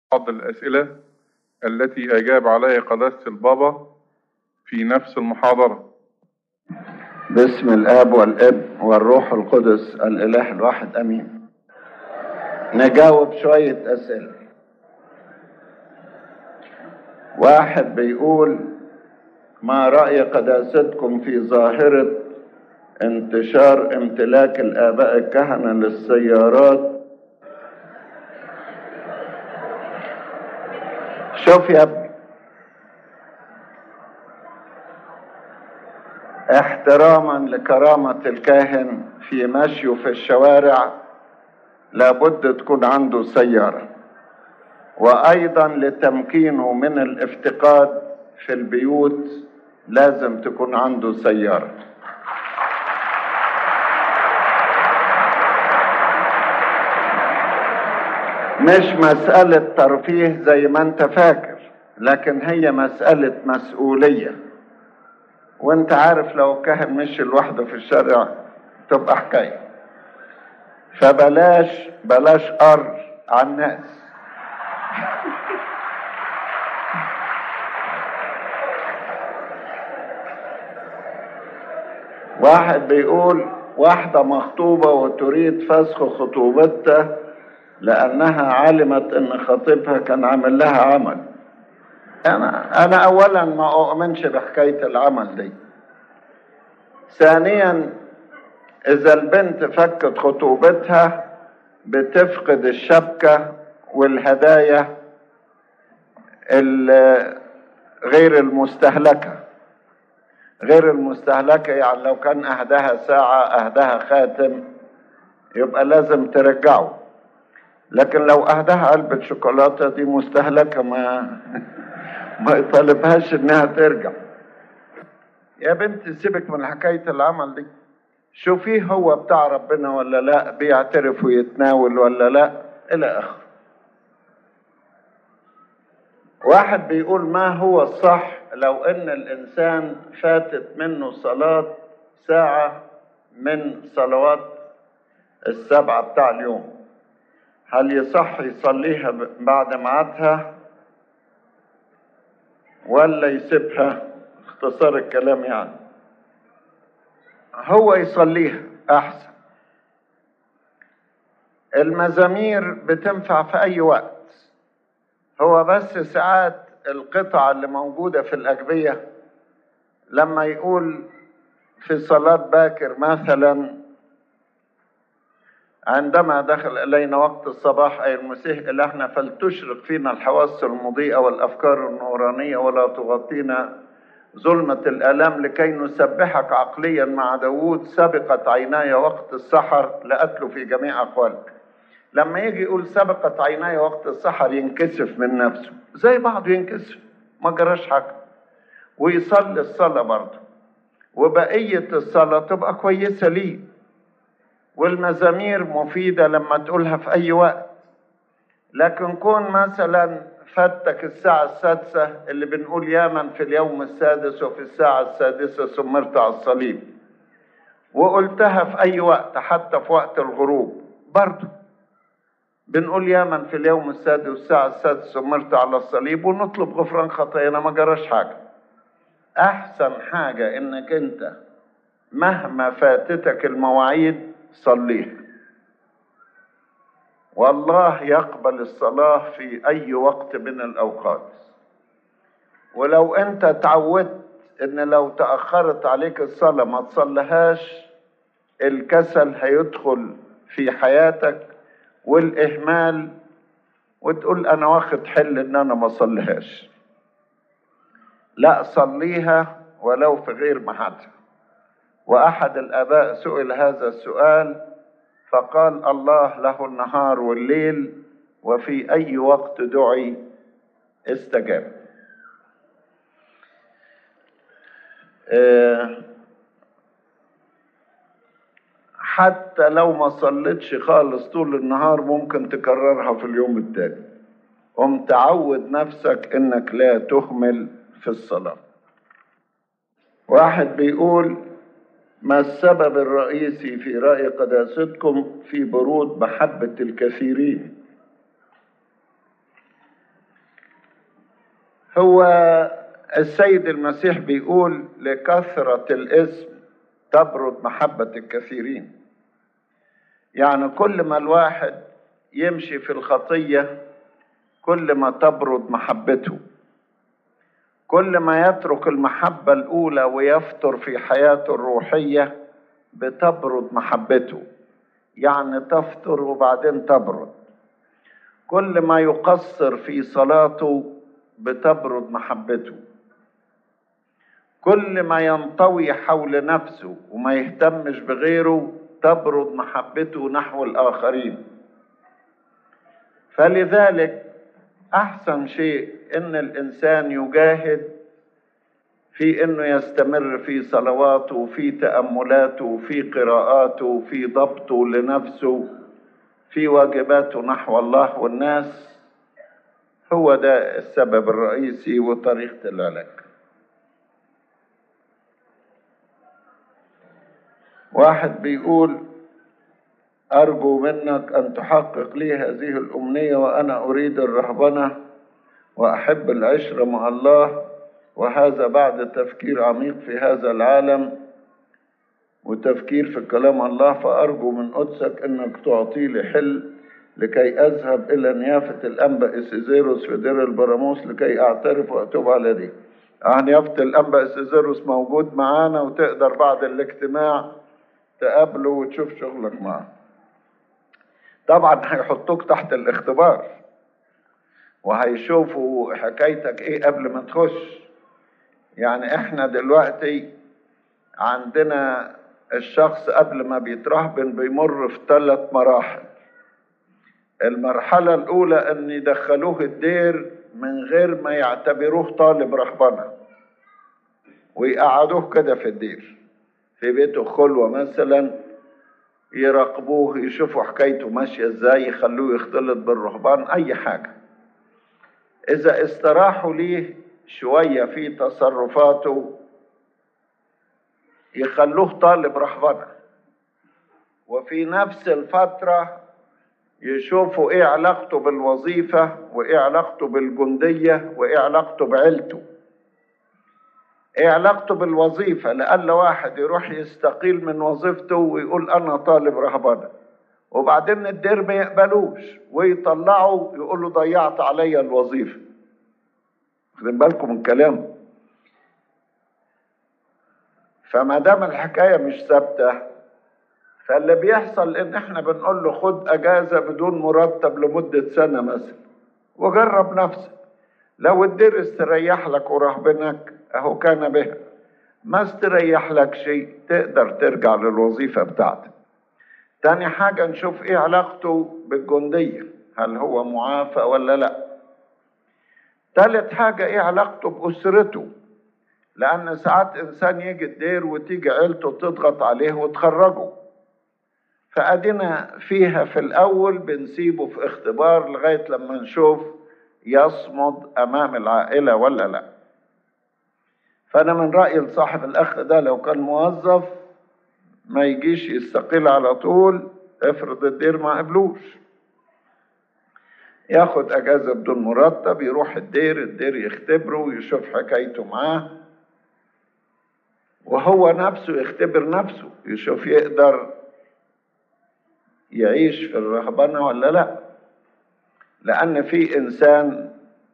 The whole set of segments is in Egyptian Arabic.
بعض الأسئلة التي أجاب عليها قداسة البابا في نفس المحاضرة باسم الاب والابن والروح القدس الاله الواحد امين نجاوب شويه اسئله واحد بيقول ما راي قداستكم في ظاهره انتشار امتلاك الاباء الكهنه للسيارات شوف يا ابني احتراما لكرامة الكاهن في مشيه في الشوارع لابد تكون عنده سيارة وأيضا لتمكينه من الافتقاد في البيوت لازم تكون عنده سيارة مش مسألة ترفيه زي ما انت فاكر لكن هي مسألة مسؤولية وانت عارف لو كاهن مشي لوحده في الشارع تبقى حكاية فبلاش بلاش قر على الناس واحد بيقول واحدة مخطوبة وتريد فسخ خطوبتها لأنها علمت إن خطيبها كان عامل لها عمل أنا أنا أولا ما أؤمنش بحكاية العمل دي ثانيا إذا البنت فكت خطوبتها بتفقد الشبكة والهدايا غير المستهلكة غير المستهلكة يعني لو كان أهداها ساعة أهداها خاتم يبقى لازم ترجعه لكن لو أهداها علبة شوكولاتة دي مستهلكة ما ما يطالبهاش إنها ترجع يا بنت سيبك من حكاية العمل دي شوفيه هو بتاع ربنا ولا لا بيعترف ويتناول ولا لا إلى آخره واحد بيقول ما هو الصح لو ان الانسان فاتت منه صلاة ساعة من صلوات السبعة بتاع اليوم هل يصح يصليها بعد ميعادها ولا يسيبها اختصار الكلام يعني هو يصليها احسن المزامير بتنفع في اي وقت هو بس ساعات القطع اللي موجودة في الأجبية لما يقول في صلاة باكر مثلا عندما دخل إلينا وقت الصباح أي المسيح إلهنا فلتشرق فينا الحواس المضيئة والأفكار النورانية ولا تغطينا ظلمة الآلام لكي نسبحك عقليا مع داوود سبقت عيناي وقت السحر لأتلو في جميع أقوالك لما يجي يقول سبقت عيناي وقت السحر ينكسف من نفسه زي بعضه ينكسف ما جراش حاجة ويصلي الصلاة برضه وبقية الصلاة تبقى كويسة ليه والمزامير مفيدة لما تقولها في أي وقت لكن كون مثلا فاتك الساعة السادسة اللي بنقول يا من في اليوم السادس وفي الساعة السادسة سمرت على الصليب وقلتها في أي وقت حتى في وقت الغروب برضه بنقول يا من في اليوم السادس والساعة السادسة سمرت على الصليب ونطلب غفران خطايانا ما جراش حاجة أحسن حاجة إنك أنت مهما فاتتك المواعيد صليها والله يقبل الصلاة في أي وقت من الأوقات ولو أنت تعودت إن لو تأخرت عليك الصلاة ما تصليهاش الكسل هيدخل في حياتك والاهمال وتقول انا واخد حل ان انا ما اصليهاش لا صليها ولو في غير ميعادها واحد الاباء سئل هذا السؤال فقال الله له النهار والليل وفي اي وقت دعي استجاب أه حتى لو ما صليتش خالص طول النهار ممكن تكررها في اليوم التاني قم تعود نفسك انك لا تهمل في الصلاة واحد بيقول ما السبب الرئيسي في رأي قداستكم في برود محبة الكثيرين هو السيد المسيح بيقول لكثرة الاسم تبرد محبة الكثيرين يعني كل ما الواحد يمشي في الخطية كل ما تبرد محبته كل ما يترك المحبة الأولى ويفتر في حياته الروحية بتبرد محبته يعني تفتر وبعدين تبرد كل ما يقصر في صلاته بتبرد محبته كل ما ينطوي حول نفسه وما يهتمش بغيره تبرد محبته نحو الآخرين فلذلك أحسن شيء إن الإنسان يجاهد في إنه يستمر في صلواته في تأملاته في قراءاته في ضبطه لنفسه في واجباته نحو الله والناس هو ده السبب الرئيسي وطريقة العلاج واحد بيقول أرجو منك أن تحقق لي هذه الأمنية وأنا أريد الرهبنة وأحب العشرة مع الله وهذا بعد تفكير عميق في هذا العالم وتفكير في كلام الله فأرجو من قدسك أنك تعطي لي حل لكي أذهب إلى نيافة الأنبا إسيزيروس في دير البراموس لكي أعترف وأتوب على دي نيافة الأنبا إسيزيروس موجود معانا وتقدر بعد الاجتماع تقابله وتشوف شغلك معه طبعا هيحطوك تحت الاختبار وهيشوفوا حكايتك ايه قبل ما تخش يعني احنا دلوقتي عندنا الشخص قبل ما بيترهبن بيمر في ثلاث مراحل المرحلة الأولى أن يدخلوه الدير من غير ما يعتبروه طالب رهبنة ويقعدوه كده في الدير في بيته خلوة مثلا يراقبوه يشوفوا حكايته ماشية ازاي يخلوه يختلط بالرهبان أي حاجة إذا استراحوا ليه شوية في تصرفاته يخلوه طالب رهبنة وفي نفس الفترة يشوفوا ايه علاقته بالوظيفة وايه علاقته بالجندية وايه علاقته بعيلته ايه علاقته بالوظيفة لألا واحد يروح يستقيل من وظيفته ويقول انا طالب رهبنة وبعدين الدير ما يقبلوش ويطلعوا يقولوا ضيعت عليا الوظيفة واخدين بالكم من كلامه فما دام الحكايه مش ثابته فاللي بيحصل ان احنا بنقول له خد اجازه بدون مرتب لمده سنه مثلا وجرب نفسك لو الدير استريح لك ورهبنك اهو كان بها ما استريح لك شيء تقدر ترجع للوظيفه بتاعتك تاني حاجه نشوف ايه علاقته بالجنديه هل هو معافى ولا لا تالت حاجه ايه علاقته باسرته لأن ساعات إنسان يجي الدير وتيجي عيلته تضغط عليه وتخرجه فأدينا فيها في الأول بنسيبه في اختبار لغاية لما نشوف يصمد أمام العائلة ولا لا فأنا من رأيي لصاحب الأخ ده لو كان موظف ما يجيش يستقيل على طول افرض الدير ما قبلوش ياخد اجازه بدون مرتب يروح الدير الدير يختبره ويشوف حكايته معاه وهو نفسه يختبر نفسه يشوف يقدر يعيش في الرهبنة ولا لا لأن في إنسان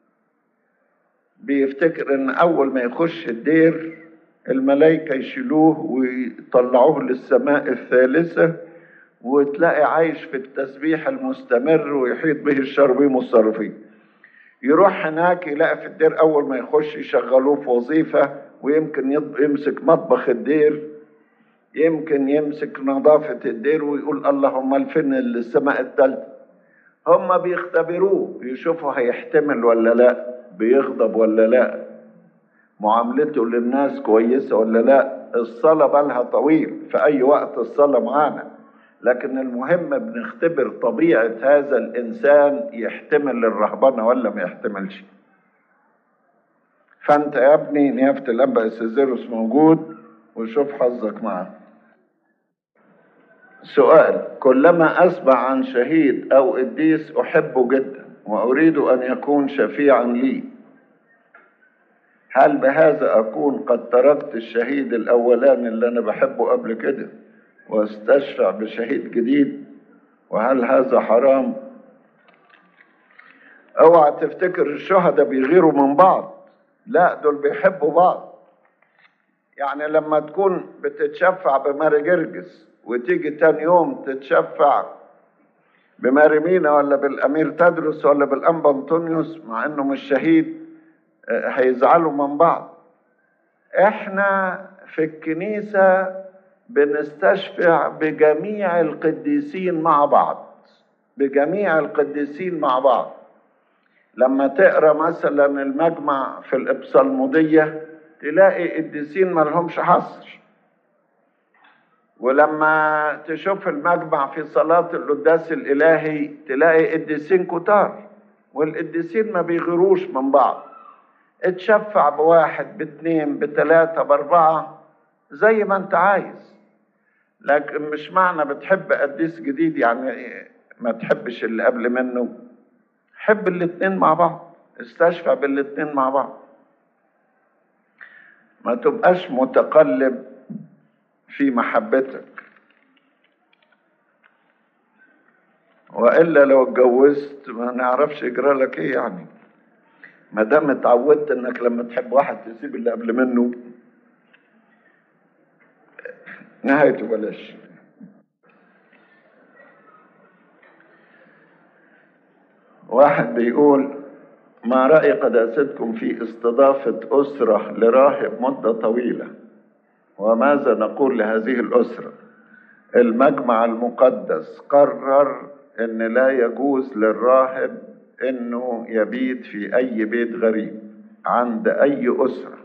بيفتكر إن أول ما يخش الدير الملائكة يشيلوه ويطلعوه للسماء الثالثة وتلاقي عايش في التسبيح المستمر ويحيط به الشربين والصرفين يروح هناك يلاقي في الدير أول ما يخش يشغلوه في وظيفة ويمكن يمسك مطبخ الدير يمكن يمسك نظافة الدير ويقول اللهم فين السماء الثالثة هم بيختبروه يشوفوا هيحتمل ولا لا بيغضب ولا لا معاملته للناس كويسة ولا لا الصلاة بالها طويل في أي وقت الصلاة معانا لكن المهم بنختبر طبيعة هذا الإنسان يحتمل الرهبنة ولا ما يحتملش فانت يا ابني نيافة الأنبا السيزيروس موجود وشوف حظك معاه سؤال كلما أسمع عن شهيد أو قديس أحبه جدا وأريد أن يكون شفيعا لي هل بهذا أكون قد تركت الشهيد الأولاني اللي أنا بحبه قبل كده واستشفع بشهيد جديد وهل هذا حرام اوعى تفتكر الشهداء بيغيروا من بعض لا دول بيحبوا بعض يعني لما تكون بتتشفع بماري جرجس وتيجي تاني يوم تتشفع بماري مينا ولا بالامير تدرس ولا بالانبا انطونيوس مع انه مش شهيد هيزعلوا من بعض احنا في الكنيسة بنستشفع بجميع القديسين مع بعض بجميع القديسين مع بعض لما تقرا مثلا المجمع في الابصالموديه تلاقي قديسين ما لهمش حصر ولما تشوف المجمع في صلاة القداس الإلهي تلاقي قديسين كتار والقديسين ما بيغيروش من بعض اتشفع بواحد باتنين بتلاتة بأربعة زي ما انت عايز لكن مش معنى بتحب قديس جديد يعني ما تحبش اللي قبل منه حب الاتنين مع بعض استشفع بالاتنين مع بعض ما تبقاش متقلب في محبتك والا لو اتجوزت ما نعرفش يجرى لك ايه يعني ما دام اتعودت انك لما تحب واحد تسيب اللي قبل منه نهايته بلاش واحد بيقول ما رأي قداستكم في استضافة أسرة لراهب مدة طويلة وماذا نقول لهذه الأسرة المجمع المقدس قرر أن لا يجوز للراهب أنه يبيت في أي بيت غريب عند أي أسرة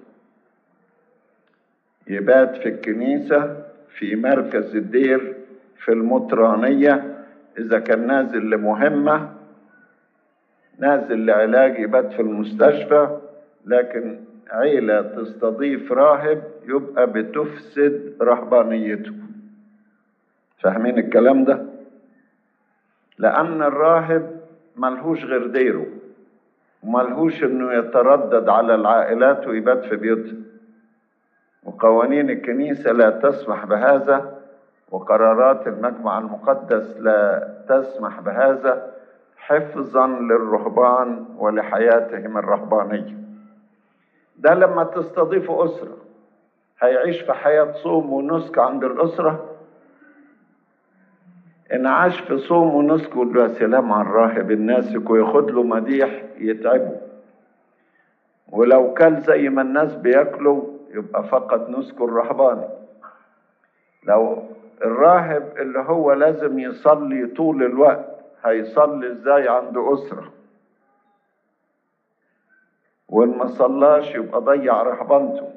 يبات في الكنيسة في مركز الدير في المطرانية إذا كان نازل لمهمة نازل لعلاج يبات في المستشفى لكن عيلة تستضيف راهب يبقى بتفسد رهبانيته فاهمين الكلام ده لأن الراهب ملهوش غير ديره وملهوش انه يتردد على العائلات ويبات في بيوتها وقوانين الكنيسة لا تسمح بهذا وقرارات المجمع المقدس لا تسمح بهذا حفظا للرهبان ولحياتهم الرهبانية ده لما تستضيف أسرة هيعيش في حياة صوم ونسك عند الأسرة إن عاش في صوم ونسك يقول له يا سلام على الراهب الناسك وياخد له مديح يتعبه ولو كل زي ما الناس بياكلوا يبقى فقد نسكه الرهباني لو الراهب اللي هو لازم يصلي طول الوقت هيصلي ازاي عند أسرة وإن ما صلاش يبقى ضيع رهبنته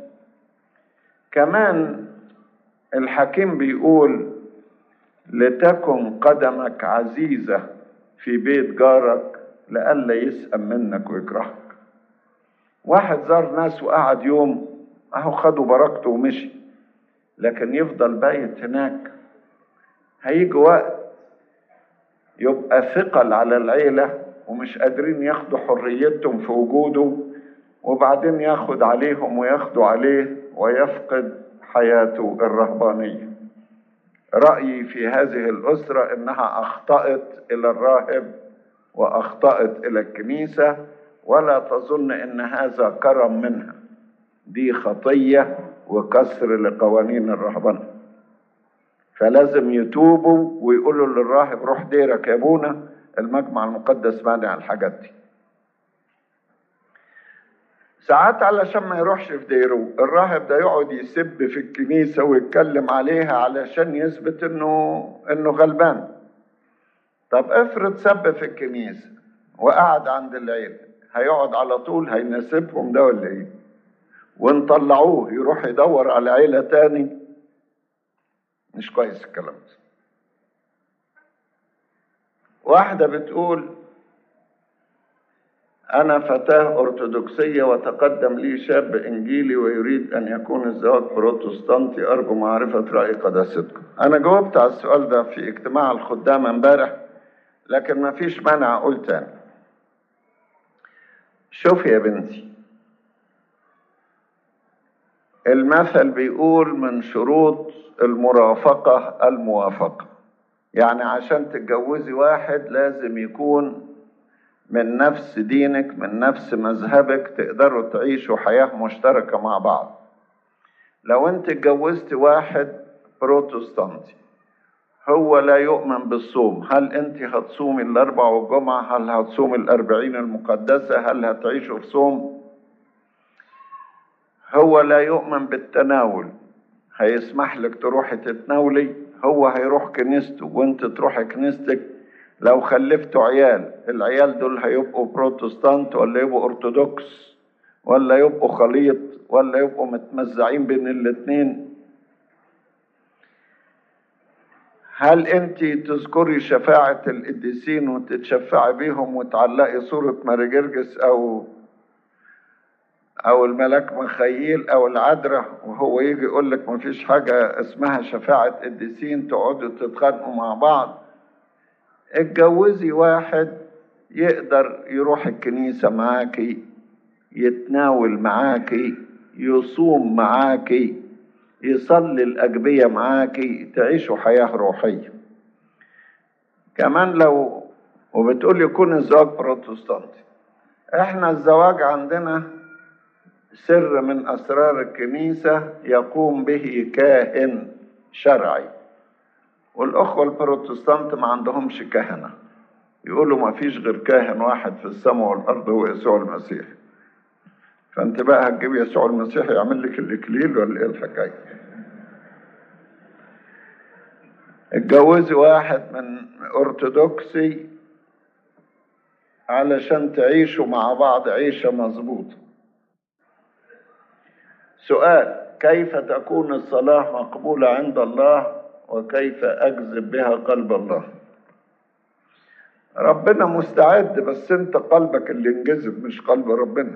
كمان الحكيم بيقول لتكن قدمك عزيزة في بيت جارك لئلا يسأم منك ويكرهك واحد زار ناس وقعد يوم اهو خدوا بركته ومشي لكن يفضل بايت هناك هيجي وقت يبقى ثقل على العيلة ومش قادرين ياخدوا حريتهم في وجوده وبعدين ياخد عليهم وياخدوا عليه ويفقد حياته الرهبانية رأيي في هذه الأسرة إنها أخطأت إلى الراهب وأخطأت إلى الكنيسة ولا تظن إن هذا كرم منها دي خطية وكسر لقوانين الرهبنة فلازم يتوبوا ويقولوا للراهب روح ديرك يا ابونا المجمع المقدس مانع الحاجات دي ساعات علشان ما يروحش في ديره الراهب ده يقعد يسب في الكنيسة ويتكلم عليها علشان يثبت انه انه غلبان طب افرض سب في الكنيسة وقعد عند العيلة هيقعد على طول هيناسبهم ده ولا ايه وان طلعوه يروح يدور على عيلة تاني مش كويس الكلام ده واحدة بتقول أنا فتاة أرثوذكسية وتقدم لي شاب إنجيلي ويريد أن يكون الزواج بروتستانتي أرجو معرفة رأي قداستكم. أنا جاوبت على السؤال ده في اجتماع الخدام امبارح لكن ما فيش مانع أقول تاني. شوف يا بنتي المثل بيقول من شروط المرافقة الموافقة يعني عشان تتجوزي واحد لازم يكون من نفس دينك من نفس مذهبك تقدروا تعيشوا حياة مشتركة مع بعض لو انت اتجوزت واحد بروتستانتي هو لا يؤمن بالصوم هل انت هتصومي الاربع والجمعة هل هتصومي الاربعين المقدسة هل هتعيشوا في صوم هو لا يؤمن بالتناول هيسمح لك تروحي تتناولي هو هيروح كنيسته وانت تروحي كنيستك لو خلفتوا عيال العيال دول هيبقوا بروتستانت ولا يبقوا ارثوذكس ولا يبقوا خليط ولا يبقوا متمزعين بين الاتنين هل انت تذكري شفاعة القديسين وتتشفعي بيهم وتعلقي صورة ماري جرجس او او الملاك مخيل او العذراء وهو يجي يقول لك مفيش حاجة اسمها شفاعة قديسين تقعدوا تتخانقوا مع بعض اتجوزي واحد يقدر يروح الكنيسة معاكي يتناول معاكي يصوم معاكي يصلي الأجبية معاكي تعيشوا حياة روحية كمان لو وبتقول يكون الزواج بروتستانتي احنا الزواج عندنا سر من أسرار الكنيسة يقوم به كاهن شرعي والأخوة البروتستانت ما عندهمش كهنة يقولوا ما فيش غير كاهن واحد في السماء والأرض هو يسوع المسيح فأنت بقى هتجيب يسوع المسيح يعمل لك الإكليل ولا إيه الحكاية؟ اتجوزي واحد من أرثوذكسي علشان تعيشوا مع بعض عيشة مظبوطة سؤال كيف تكون الصلاة مقبولة عند الله وكيف أجذب بها قلب الله ربنا مستعد بس انت قلبك اللي انجذب مش قلب ربنا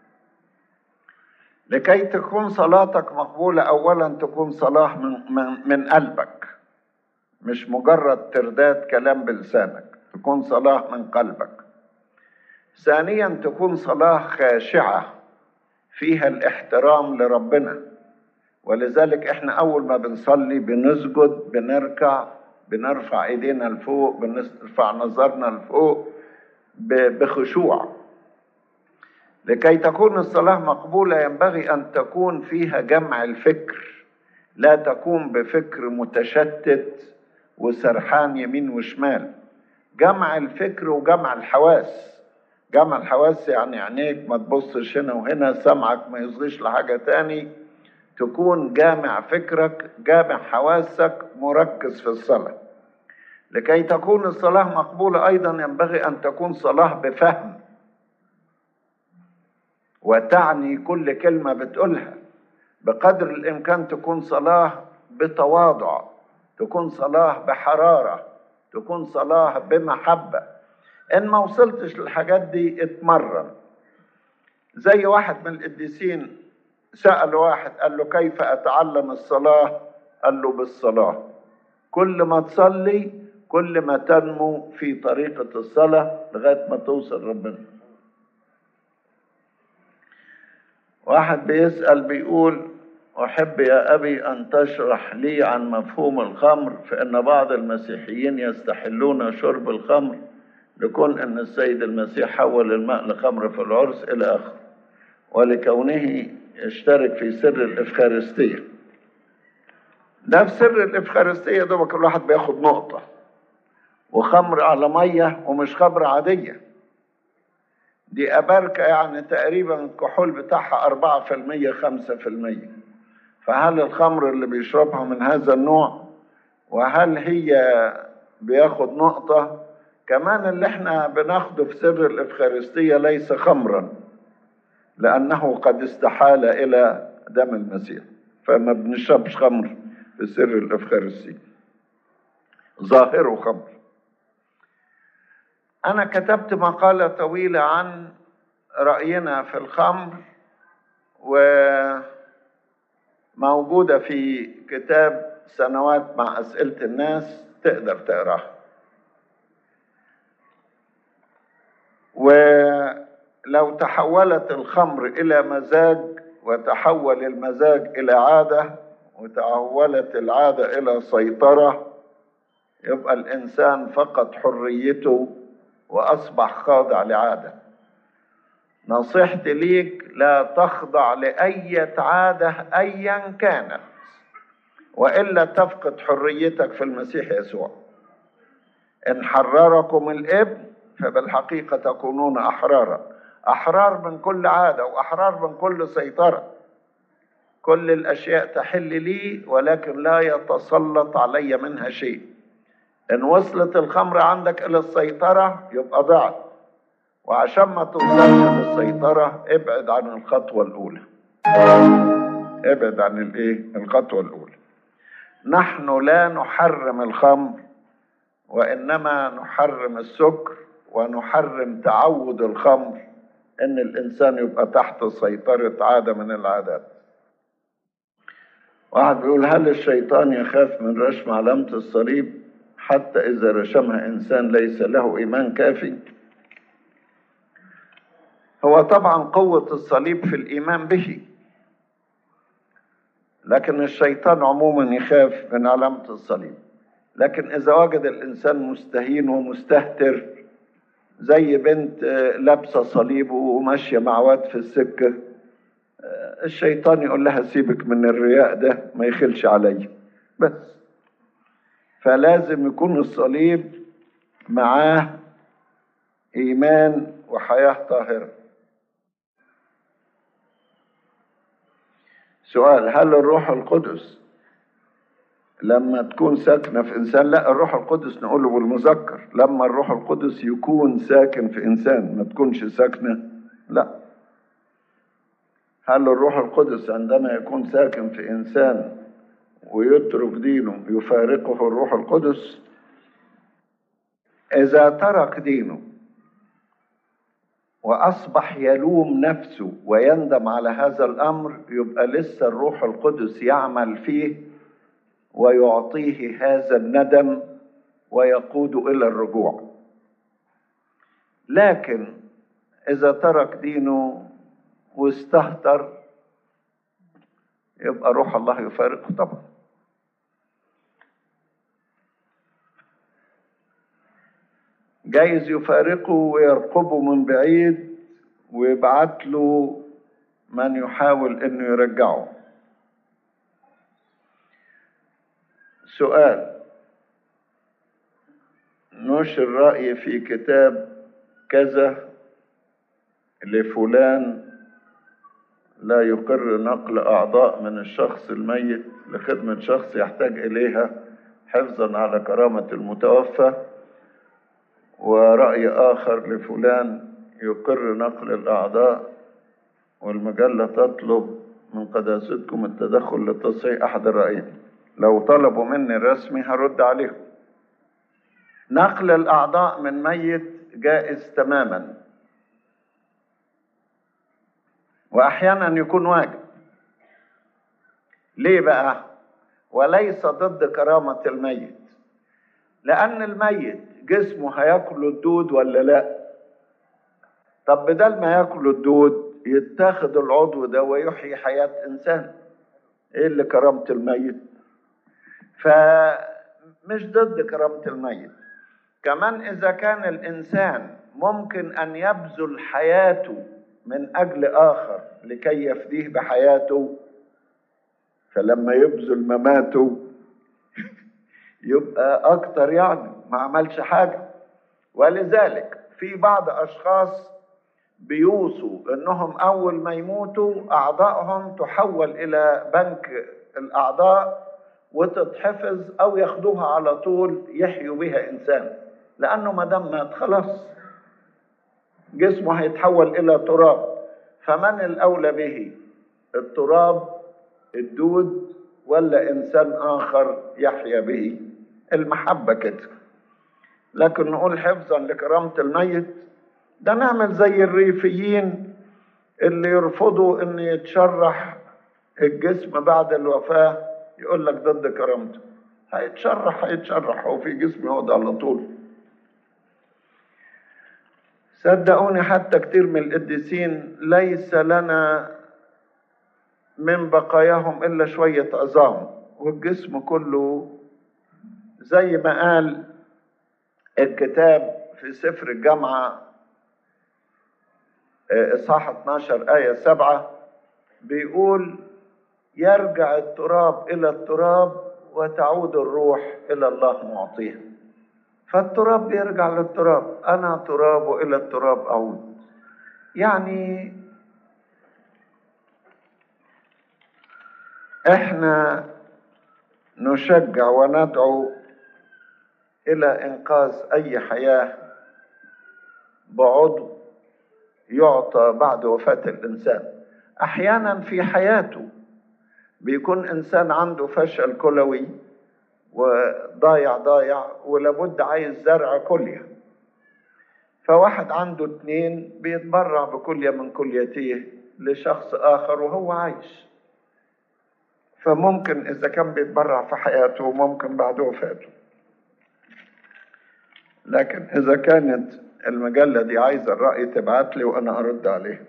لكي تكون صلاتك مقبولة أولا تكون صلاة من, من, من قلبك مش مجرد ترداد كلام بلسانك تكون صلاة من قلبك ثانيا تكون صلاة خاشعة فيها الاحترام لربنا ولذلك احنا اول ما بنصلي بنسجد بنركع بنرفع ايدينا لفوق بنرفع نظرنا لفوق بخشوع لكي تكون الصلاة مقبولة ينبغي أن تكون فيها جمع الفكر لا تكون بفكر متشتت وسرحان يمين وشمال جمع الفكر وجمع الحواس جمع الحواس يعني عينيك ما تبصش هنا وهنا سمعك ما يصغيش لحاجة تاني تكون جامع فكرك جامع حواسك مركز في الصلاة لكي تكون الصلاة مقبولة أيضا ينبغي أن تكون صلاة بفهم وتعني كل كلمة بتقولها بقدر الإمكان تكون صلاة بتواضع تكون صلاة بحرارة تكون صلاة بمحبة إن ما وصلتش للحاجات دي اتمرن زي واحد من القديسين سأل واحد قال له كيف أتعلم الصلاة قال له بالصلاة كل ما تصلي كل ما تنمو في طريقة الصلاة لغاية ما توصل ربنا واحد بيسأل بيقول أحب يا أبي أن تشرح لي عن مفهوم الخمر فإن بعض المسيحيين يستحلون شرب الخمر لكون أن السيد المسيح حول الماء لخمر في العرس إلى آخره ولكونه يشترك في سر الإفخارستية ده في سر الإفخارستية ده كل واحد بياخد نقطة وخمر على مية ومش خمر عادية دي أباركة يعني تقريبا الكحول بتاعها أربعة في المية خمسة في المية فهل الخمر اللي بيشربها من هذا النوع وهل هي بياخد نقطة كمان اللي احنا بناخده في سر الإفخارستية ليس خمرا لأنه قد استحال إلى دم المسيح فما بنشربش خمر في سر الإفخارستية ظاهره خمر أنا كتبت مقالة طويلة عن رأينا في الخمر وموجودة في كتاب سنوات مع أسئلة الناس تقدر تقراها ولو تحولت الخمر إلى مزاج وتحول المزاج إلى عادة وتحولت العادة إلى سيطرة يبقى الإنسان فقد حريته وأصبح خاضع لعادة نصيحتي ليك لا تخضع لأية عادة أيا كانت وإلا تفقد حريتك في المسيح يسوع إن حرركم الابن فبالحقيقة تكونون أحرارا أحرار من كل عادة وأحرار من كل سيطرة كل الأشياء تحل لي ولكن لا يتسلط علي منها شيء إن وصلت الخمر عندك إلى السيطرة يبقى ضعت وعشان ما توصلش للسيطرة ابعد عن الخطوة الأولى ابعد عن الإيه؟ الخطوة الأولى نحن لا نحرم الخمر وإنما نحرم السكر ونحرم تعود الخمر إن الإنسان يبقى تحت سيطرة عادة من العادات واحد بيقول هل الشيطان يخاف من رسم علامة الصليب حتى إذا رسمها إنسان ليس له إيمان كافي هو طبعا قوة الصليب في الإيمان به لكن الشيطان عموما يخاف من علامة الصليب لكن إذا وجد الإنسان مستهين ومستهتر زي بنت لابسة صليب وماشية مع واد في السكة الشيطان يقول لها سيبك من الرياء ده ما يخلش عليا بس فلازم يكون الصليب معاه إيمان وحياة طاهرة سؤال هل الروح القدس لما تكون ساكنة في إنسان لا الروح القدس نقوله بالمذكر لما الروح القدس يكون ساكن في إنسان ما تكونش ساكنة لا هل الروح القدس عندما يكون ساكن في إنسان ويترك دينه يفارقه الروح القدس إذا ترك دينه وأصبح يلوم نفسه ويندم على هذا الأمر يبقى لسه الروح القدس يعمل فيه ويعطيه هذا الندم ويقود إلى الرجوع لكن إذا ترك دينه واستهتر يبقى روح الله يفارقه طبعا جايز يفارقه ويرقبه من بعيد ويبعت له من يحاول انه يرجعه سؤال نشر رأي في كتاب كذا لفلان لا يقر نقل أعضاء من الشخص الميت لخدمة شخص يحتاج إليها حفظا على كرامة المتوفى ورأي آخر لفلان يقر نقل الأعضاء والمجلة تطلب من قداستكم التدخل لتصحيح أحد الرأيين لو طلبوا مني رسمي هرد عليهم نقل الأعضاء من ميت جائز تماما وأحيانا يكون واجب ليه بقى وليس ضد كرامة الميت لأن الميت جسمه هياكل الدود ولا لا طب بدل ما ياكل الدود يتاخد العضو ده ويحيي حياة إنسان إيه اللي كرامة الميت فمش ضد كرامة الميت كمان إذا كان الإنسان ممكن أن يبذل حياته من أجل آخر لكي يفديه بحياته فلما يبذل مماته يبقى أكتر يعني ما عملش حاجة ولذلك في بعض أشخاص بيوصوا إنهم أول ما يموتوا أعضائهم تحول إلى بنك الأعضاء وتتحفظ أو ياخدوها على طول يحيوا بها إنسان لأنه ما دام مات خلاص جسمه هيتحول إلى تراب فمن الأولى به التراب الدود ولا إنسان آخر يحيا به المحبة كده لكن نقول حفظا لكرامة الميت ده نعمل زي الريفيين اللي يرفضوا ان يتشرح الجسم بعد الوفاة يقول لك ضد كرامته هيتشرح هيتشرح هو في جسم يقعد على طول صدقوني حتى كتير من القديسين ليس لنا من بقاياهم إلا شوية عظام والجسم كله زي ما قال الكتاب في سفر الجامعة إصحاح 12 آية 7 بيقول يرجع التراب إلى التراب وتعود الروح إلى الله معطيها فالتراب بيرجع للتراب أنا تراب وإلى التراب أعود يعني احنا نشجع وندعو الى انقاذ اي حياه بعضو يعطى بعد وفاه الانسان احيانا في حياته بيكون انسان عنده فشل كلوي وضايع ضايع ولابد عايز زرع كليه فواحد عنده اتنين بيتبرع بكليه من كليتيه لشخص اخر وهو عايش فممكن إذا كان بيتبرع في حياته ممكن بعد وفاته لكن إذا كانت المجلة دي عايزة الرأي تبعت لي وأنا أرد عليه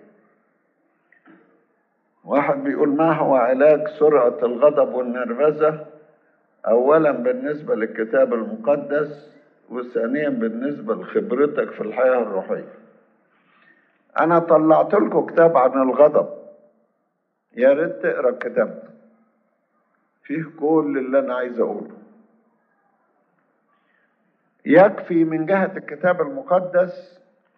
واحد بيقول ما هو علاج سرعة الغضب والنرفزة أولا بالنسبة للكتاب المقدس وثانيا بالنسبة لخبرتك في الحياة الروحية أنا طلعت لكم كتاب عن الغضب يا ريت تقرا الكتاب ده فيه كل اللي انا عايز اقوله يكفي من جهة الكتاب المقدس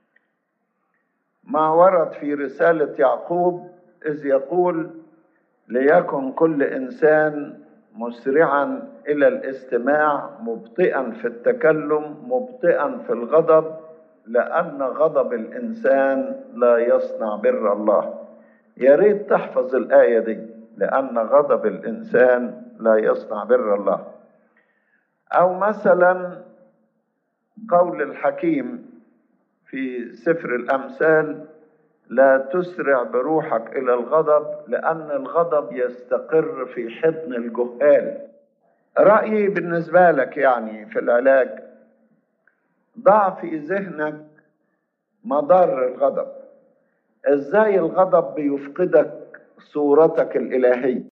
ما ورد في رسالة يعقوب إذ يقول ليكن كل إنسان مسرعا إلى الاستماع مبطئا في التكلم مبطئا في الغضب لأن غضب الإنسان لا يصنع بر الله يا ريت تحفظ الآية دي لأن غضب الإنسان لا يصنع بر الله أو مثلا قول الحكيم في سفر الأمثال لا تسرع بروحك إلى الغضب لأن الغضب يستقر في حضن الجهال رأيي بالنسبة لك يعني في العلاج ضع في ذهنك مضار الغضب ازاي الغضب بيفقدك صورتك الإلهية